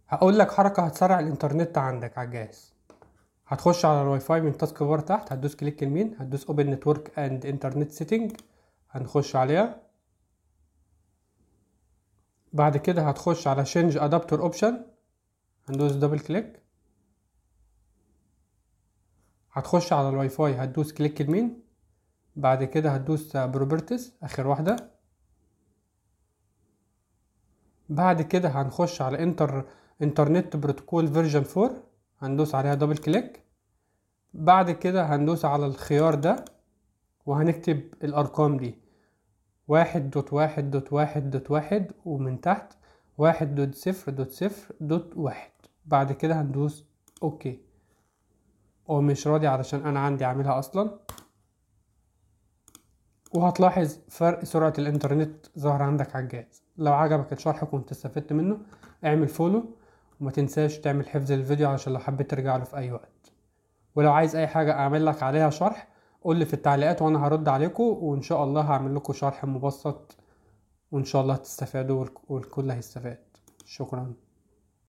هقول لك حركة هتسرع الانترنت عندك على الجهاز هتخش على الواي فاي من تاسك بار تحت هتدوس كليك يمين هتدوس اوبن نتورك اند انترنت سيتنج هنخش عليها بعد كده هتخش على change adapter option هندوس دبل كليك هتخش على الواي فاي هتدوس كليك يمين بعد كده هتدوس بروبرتيز اخر واحده بعد كده هنخش على انتر انترنت بروتوكول فيرجن 4 هندوس عليها دبل كليك بعد كده هندوس على الخيار ده وهنكتب الارقام دي واحد دوت واحد دوت واحد دوت واحد ومن تحت واحد دوت صفر دوت صفر دوت واحد بعد كده هندوس اوكي هو مش راضي علشان انا عندي عاملها اصلا وهتلاحظ فرق سرعة الانترنت ظهر عندك على الجهاز لو عجبك الشرح كنت استفدت منه اعمل فولو وما تنساش تعمل حفظ للفيديو علشان لو حبيت ترجع له في اي وقت ولو عايز اي حاجة اعمل لك عليها شرح قول لي في التعليقات وانا هرد عليكم وان شاء الله هعمل لكم شرح مبسط وان شاء الله تستفادوا والكل هيستفاد شكرا